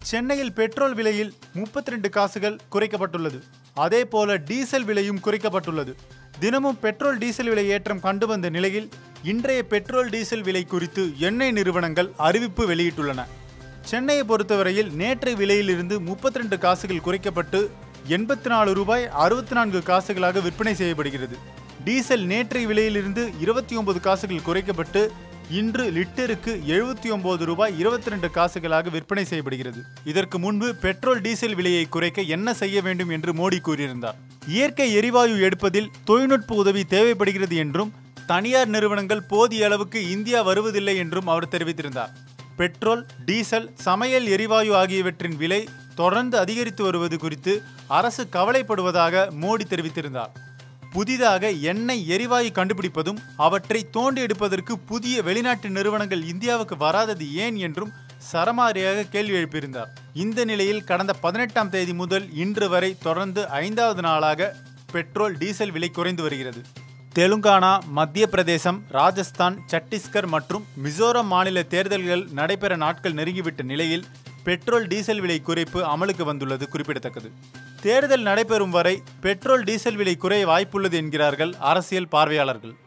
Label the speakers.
Speaker 1: சென்னையில் பெட்ரோல் விலையில் 32 காசுகள் குறைக்கப்பட்டுள்ளது அதே போல டீசல் விலையும் குறைக்கப்பட்டுள்ளது தினமும் பெட்ரோல் டீசல் விலை ஏற்றம் கண்டு வந்த நிலையில் இன்றைய பெட்ரோல் டீசல் விலை குறித்து எண்ணெய் நிறுவனங்கள் அறிவிப்பு வெளியிட்டுள்ளன சென்னையை பொறுத்தவரையில் நேற்றைய விலையிலிருந்து 32 காசுகள் குறைக்கப்பட்டு எண்பத்தி நாலு ரூபாய் அறுபத்தி நான்கு காசுகளாக விற்பனை செய்யப்படுகிறது டீசல் நேற்றைய விலையிலிருந்து இருபத்தி ஒன்பது காசுகள் குறைக்கப்பட்டு இன்று லிட்டருக்கு எழுபத்தி ஒன்பது ரூபாய் இருபத்தி ரெண்டு காசுகளாக விற்பனை செய்யப்படுகிறது இதற்கு முன்பு பெட்ரோல் டீசல் விலையை குறைக்க என்ன செய்ய வேண்டும் என்று மோடி கூறியிருந்தார் இயற்கை எரிவாயு எடுப்பதில் தொழில்நுட்ப உதவி தேவைப்படுகிறது என்றும் தனியார் நிறுவனங்கள் போதிய அளவுக்கு இந்தியா வருவதில்லை என்றும் அவர் தெரிவித்திருந்தார் பெட்ரோல் டீசல் சமையல் எரிவாயு ஆகியவற்றின் விலை தொடர்ந்து அதிகரித்து வருவது குறித்து அரசு கவலைப்படுவதாக மோடி தெரிவித்திருந்தார் புதிதாக எண்ணெய் எரிவாயு கண்டுபிடிப்பதும் அவற்றை தோண்டி எடுப்பதற்கு புதிய வெளிநாட்டு நிறுவனங்கள் இந்தியாவுக்கு வராதது ஏன் என்றும் சரமாரியாக கேள்வி எழுப்பியிருந்தார் இந்த நிலையில் கடந்த பதினெட்டாம் தேதி முதல் இன்று வரை தொடர்ந்து ஐந்தாவது நாளாக பெட்ரோல் டீசல் விலை குறைந்து வருகிறது தெலுங்கானா மத்திய பிரதேசம் ராஜஸ்தான் சத்தீஸ்கர் மற்றும் மிசோரம் மாநில தேர்தல்கள் நடைபெற நாட்கள் நெருங்கிவிட்ட நிலையில் பெட்ரோல் டீசல் விலை குறைப்பு அமலுக்கு வந்துள்ளது குறிப்பிடத்தக்கது தேர்தல் நடைபெறும் வரை பெட்ரோல் டீசல் விலை குறைய வாய்ப்புள்ளது என்கிறார்கள் அரசியல் பார்வையாளர்கள்